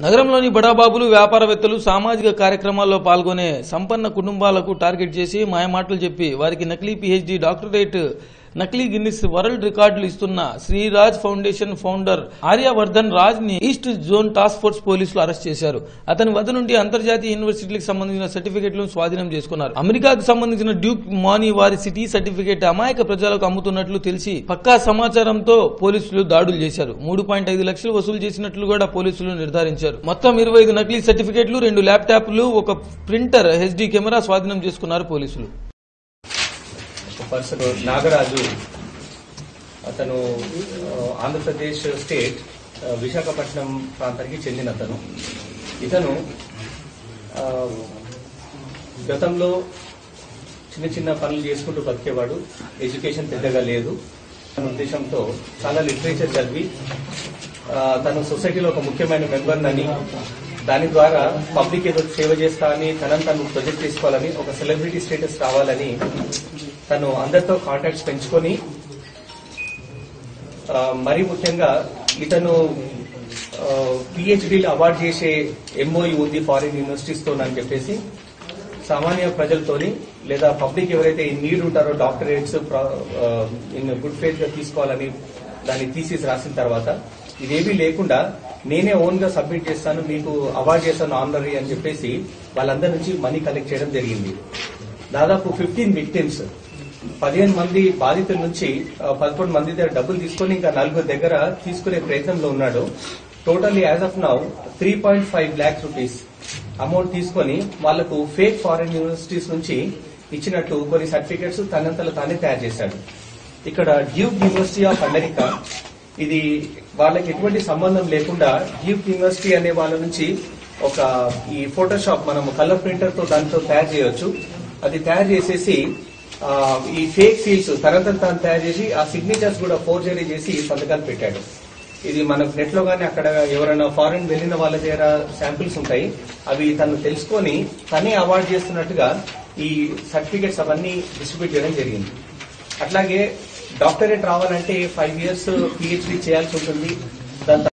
నగరంలోని బడాబాబులు వ్యాపారవేత్తలు సామాజిక కార్యక్రమాల్లో పాల్గొనే సంపన్న కుటుంబాలకు టార్గెట్ చేసి మాయమాటలు చెప్పి వారికి నకిలీ పీహెచ్డీ డాక్టరేట్ నకిలీ గిన్నిస్ వరల్డ్ రికార్డులు ఇస్తున్న శ్రీరాజ్ ఫౌండేషన్ ఫౌండర్ ఆర్యవర్ధన్ రాజ్ ని ఈస్ట్ జోన్ టాస్క్ ఫోర్స్ పోలీసులు అరెస్ట్ చేశారు అతని వద్ద నుండి అంతర్జాతీయ యూనివర్సిటీలకు సంబంధించిన సర్టిఫికెట్లను స్వాధీనం చేసుకున్నారు అమెరికాకు సంబంధించిన డ్యూక్ మానీ వారి సిటీ సర్టిఫికెట్ అమాయక ప్రజలకు అమ్ముతున్నట్లు తెలిసి పక్కా సమాచారంతో పోలీసులు దాడులు చేశారు మూడు పాయింట్ ఐదు లక్షలు వసూలు చేసినట్లు కూడా పోలీసులు నిర్ధారించారు మొత్తం ఇరవై ఐదు నకిలీ సర్టిఫికెట్లు రెండు ల్యాప్టాప్లు ఒక ప్రింటర్ హెచ్డీ కెమెరా స్వాధీనం చేసుకున్నారు పోలీసులు ఒక పర్సన్ నాగరాజు అతను ఆ, ఆంధ్రప్రదేశ్ స్టేట్ ఆ, విశాఖపట్నం ప్రాంతానికి చెందిన అతను ఇతను ఆ, గతంలో చిన్న చిన్న పనులు చేసుకుంటూ బతికేవాడు ఎడ్యుకేషన్ పెద్దగా లేదు అనే ఉద్దేశంతో చాలా లిటరేచర్ చదివి ఆ, తను సొసైటీలో ఒక ముఖ్యమైన మెంబర్ అని దాని ద్వారా పబ్లిక్ ఏదో సేవ చేస్తా అని తనని తను ప్రొజెక్ట్ చేసుకోవాలని ఒక సెలబ్రిటీ స్టేటస్ రావాలని తను అందరితో కాంటాక్ట్స్ పెంచుకొని ఆ, మరీ ముఖ్యంగా ఇతను పిహెచ్డీలు అవార్డ్ చేసే ఎంఓయూ ఉంది ఫారిన్ యూనివర్సిటీస్ తో అని చెప్పేసి సామాన్య ప్రజలతోని లేదా పబ్లిక్ ఎవరైతే ఇన్ నీడ్ ఉంటారో డాక్టరేట్స్ ఇన్ గుడ్ ఫేత్ గా తీసుకోవాలని దాన్ని తీసేసి రాసిన తర్వాత ఇదేమీ లేకుండా నేనే ఓన్ గా సబ్మిట్ చేస్తాను మీకు అవార్డ్ చేస్తాను ఆనరీ అని చెప్పేసి వాళ్ళందరి నుంచి మనీ కలెక్ట్ చేయడం జరిగింది దాదాపు ఫిఫ్టీన్ విక్టిమ్స్ పదిహేను మంది బాధితుల నుంచి ఆ, పదకొండు మంది దగ్గర డబ్బులు తీసుకొని ఇంకా నలుగురు దగ్గర తీసుకునే ప్రయత్నంలో ఉన్నాడు totally as of now three point five lakhs rupees amount తీసుకొని వాళ్లకు ఫేక్ ఫారెన్ యూనివర్సిటీస్ నుంచి ఇచ్చినట్టు కొన్ని సర్టిఫికెట్స్ తనంతలో తానే తయారు చేశాడు ఇక్కడ డ్యూక్ యూనివర్సిటీ ఆఫ్ అమెరికా ఇది వాళ్ళకి ఎటువంటి సంబంధం లేకుండా డ్యూక్ యూనివర్సిటీ అనే వాళ్ళ నుంచి ఒక ఈ ఫోటోషాప్ మనం కలర్ ప్రింటర్ తో దాంతో తయారు చేయొచ్చు అది తయారు చేసేసి ఆ, ఈ ఫేక్ సీల్స్ తనంతలు తాను తయారు చేసి ఆ సిగ్నేచర్స్ కూడా ఫోర్జరీ చేసి సంతకాలు పెట్టాడు ఇది మనకు నెట్ లో గానీ అక్కడ ఎవరైనా ఫారెన్ వెళ్ళిన వాళ్ళ దగ్గర శాంపిల్స్ ఉంటాయి అవి తను తెలుసుకొని తనే అవార్డ్ చేస్తున్నట్టుగా ఈ సర్టిఫికెట్స్ అవన్నీ డిస్ట్రిబ్యూట్ చేయడం జరిగింది అట్లాగే డాక్టరేట్ రావాలంటే ఫైవ్ ఇయర్స్ పిహెచ్డీ చేయాల్సి ఉంటుంది దాని